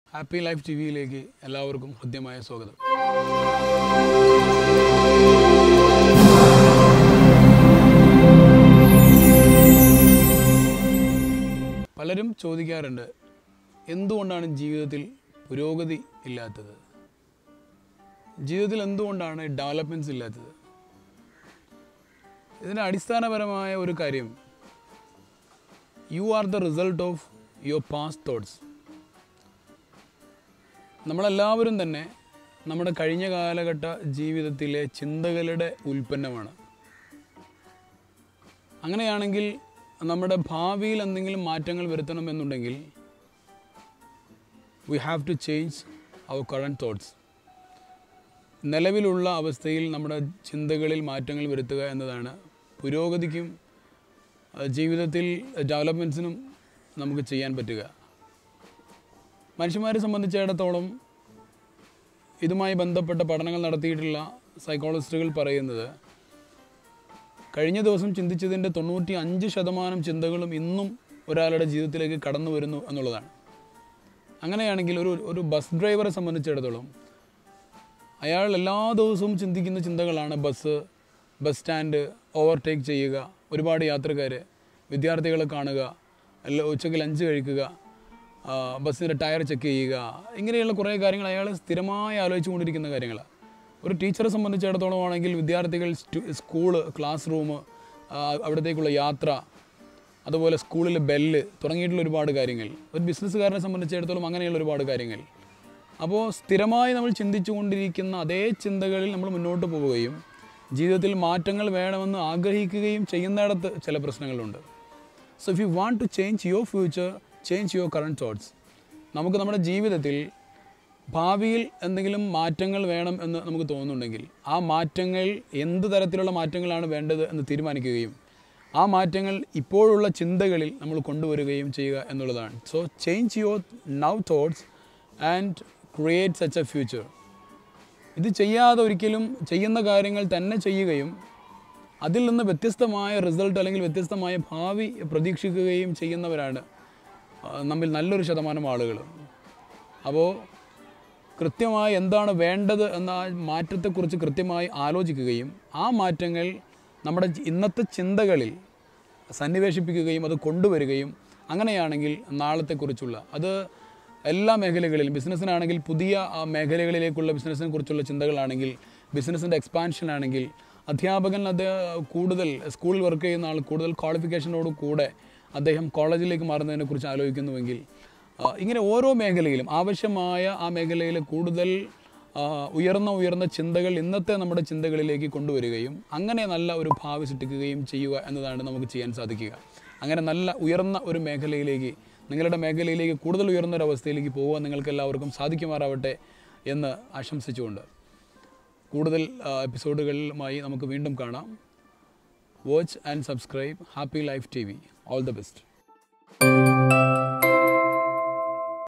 happy Life T വിയിലേക്ക് എല്ലാവർക്കും ഹൃദ്യമായ സ്വാഗതം പലരും ചോദിക്കാറുണ്ട് എന്തുകൊണ്ടാണ് ജീവിതത്തിൽ പുരോഗതി ഇല്ലാത്തത് ജീവിതത്തിൽ എന്തുകൊണ്ടാണ് ഡെവലപ്മെൻറ്റ്സ് ഇല്ലാത്തത് ഇതിന് അടിസ്ഥാനപരമായ ഒരു കാര്യം you are the result of your past thoughts നമ്മളെല്ലാവരും തന്നെ നമ്മുടെ കഴിഞ്ഞ കാലഘട്ട ജീവിതത്തിലെ ചിന്തകളുടെ ഉൽപ്പന്നമാണ് അങ്ങനെയാണെങ്കിൽ നമ്മുടെ ഭാവിയിൽ എന്തെങ്കിലും മാറ്റങ്ങൾ വരുത്തണമെന്നുണ്ടെങ്കിൽ we have to change our current thoughts നിലവിലുള്ള അവസ്ഥയിൽ നമ്മുടെ ചിന്തകളിൽ മാറ്റങ്ങൾ വരുത്തുക എന്നതാണ് പുരോഗതിക്കും അഹ് ജീവിതത്തിൽ ഡെവലപ്മെൻറ്റ്സിനും നമുക്ക് ചെയ്യാൻ പറ്റുക മനുഷ്യന്മാരെ സംബന്ധിച്ചിടത്തോളം ഇതുമായി ബന്ധപ്പെട്ട പഠനങ്ങൾ നടത്തിയിട്ടുള്ള സൈക്കോളജിസ്റ്റുകൾ പറയുന്നത് കഴിഞ്ഞ ദിവസം ചിന്തിച്ചതിൻ്റെ തൊണ്ണൂറ്റി അഞ്ച് ശതമാനം ചിന്തകളും ഇന്നും ഒരാളുടെ ജീവിതത്തിലേക്ക് കടന്നു വരുന്നു എന്നുള്ളതാണ് അങ്ങനെയാണെങ്കിൽ ഒരു ഒരു ബസ് ഡ്രൈവറെ സംബന്ധിച്ചിടത്തോളം അയാൾ എല്ലാ ദിവസവും ചിന്തിക്കുന്ന ചിന്തകളാണ് ബസ് ബസ് സ്റ്റാൻഡ് ഓവർടേക്ക് ചെയ്യുക ഒരുപാട് യാത്രക്കാർ വിദ്യാർത്ഥികളെ കാണുക അല്ല ഉച്ചയ്ക്ക് ലഞ്ച് കഴിക്കുക ആ, ബസ്സിൻ്റെ ടയർ ചെക്ക് ചെയ്യുക ഇങ്ങനെയുള്ള കുറേ കാര്യങ്ങൾ അയാൾ സ്ഥിരമായി ആലോചിച്ചു കൊണ്ടിരിക്കുന്ന കാര്യങ്ങളാണ് ഒരു ടീച്ചറെ സംബന്ധിച്ചിടത്തോളം ആണെങ്കിൽ വിദ്യാർത്ഥികൾ സ്റ്റു- സ്കൂള് ക്ലാസ് റൂം അവിടത്തേക്കുള്ള യാത്ര അതുപോലെ സ്കൂളിലെ ബെല്ല് തുടങ്ങിയിട്ടുള്ള ഒരുപാട് കാര്യങ്ങൾ ഒരു ബിസിനസ്സുകാരനെ സംബന്ധിച്ചിടത്തോളം അങ്ങനെയുള്ള ഒരുപാട് കാര്യങ്ങൾ അപ്പോൾ സ്ഥിരമായി നമ്മൾ ചിന്തിച്ചു കൊണ്ടിരിക്കുന്ന അതേ ചിന്തകളിൽ നമ്മൾ മുന്നോട്ട് പോവുകയും ജീവിതത്തിൽ മാറ്റങ്ങൾ വേണമെന്ന് ആഗ്രഹിക്കുകയും ചെയ്യുന്നിടത്ത് ചില പ്രശ്നങ്ങളുണ്ട് so if you want to change your future change your current thoughts നമുക്ക് നമ്മുടെ ജീവിതത്തിൽ ഭാവിയിൽ എന്തെങ്കിലും മാറ്റങ്ങൾ വേണം എന്ന് നമുക്ക് തോന്നുന്നുണ്ടെങ്കിൽ ആ മാറ്റങ്ങൾ എന്ത് തരത്തിലുള്ള മാറ്റങ്ങളാണ് വേണ്ടത് എന്ന് തീരുമാനിക്കുകയും ആ മാറ്റങ്ങൾ ഇപ്പോഴുള്ള ചിന്തകളിൽ നമ്മൾ കൊണ്ടുവരികയും ചെയ്യുക എന്നുള്ളതാണ് so change your now thoughts and create such a future ഇത് ചെയ്യാതെ ഒരിക്കലും ചെയ്യുന്ന കാര്യങ്ങൾ തന്നെ ചെയ്യുകയും അതിൽ നിന്ന് വ്യത്യസ്തമായ റിസൾട്ട് അല്ലെങ്കിൽ വ്യത്യസ്തമായ ഭാവി പ്രതീക്ഷിക്കുകയും ചെയ്യുന്നവരാണ് ആ, നമ്മിൽ നല്ലൊരു ശതമാനം ആളുകൾ അപ്പോൾ കൃത്യമായി എന്താണ് വേണ്ടത് എന്ന ആ മാറ്റത്തെക്കുറിച്ച് കൃത്യമായി ആലോചിക്കുകയും ആ മാറ്റങ്ങൾ നമ്മുടെ ജി- ഇന്നത്തെ ചിന്തകളിൽ സന്നിവേശിപ്പിക്കുകയും അത് കൊണ്ടുവരികയും അങ്ങനെയാണെങ്കിൽ നാളത്തെക്കുറിച്ചുള്ള അത് എല്ലാ മേഖലകളിലും ബിസിനസ്സിനാണെങ്കിൽ പുതിയ ആ, മേഖലകളിലേക്കുള്ള ബിസിനസ്സിനെ കുറിച്ചുള്ള ചിന്തകളാണെങ്കിൽ ബിസിനസ്സിൻ്റെ എക്സ്പാൻഷൻ ആണെങ്കിൽ അധ്യാപകൻ അത് കൂടുതൽ സ്കൂളിൽ വർക്ക് ചെയ്യുന്ന ആൾ കൂടുതൽ ക്വാളിഫിക്കേഷനോട് കൂടെ അദ്ദേഹം കോളേജിലേക്ക് മാറുന്നതിനെക്കുറിച്ച് ആലോചിക്കുന്നുവെങ്കിൽ ആ, ഇങ്ങനെ ഓരോ മേഖലയിലും ആവശ്യമായ ആ മേഖലയിലെ കൂടുതൽ ആ, ഉയർന്ന ഉയർന്ന ചിന്തകൾ ഇന്നത്തെ നമ്മുടെ ചിന്തകളിലേക്ക് കൊണ്ടുവരികയും അങ്ങനെ നല്ല ഒരു ഭാവി സൃഷ്ടിക്കുകയും ചെയ്യുക എന്നതാണ് നമുക്ക് ചെയ്യാൻ സാധിക്കുക അങ്ങനെ നല്ല ഉയർന്ന ഒരു മേഖലയിലേക്ക് നിങ്ങളുടെ മേഖലയിലേക്ക് കൂടുതൽ ഉയർന്ന ഒരു അവസ്ഥയിലേക്ക് പോകാൻ നിങ്ങൾക്ക് എല്ലാവർക്കും സാധിക്കുമാറാവട്ടെ എന്ന് ആശംസിച്ചുകൊണ്ട് കൂടുതൽ ആ, എപ്പിസോഡുകളുമായി നമുക്ക് വീണ്ടും കാണാം watch and subscribe Happy Life T V all the best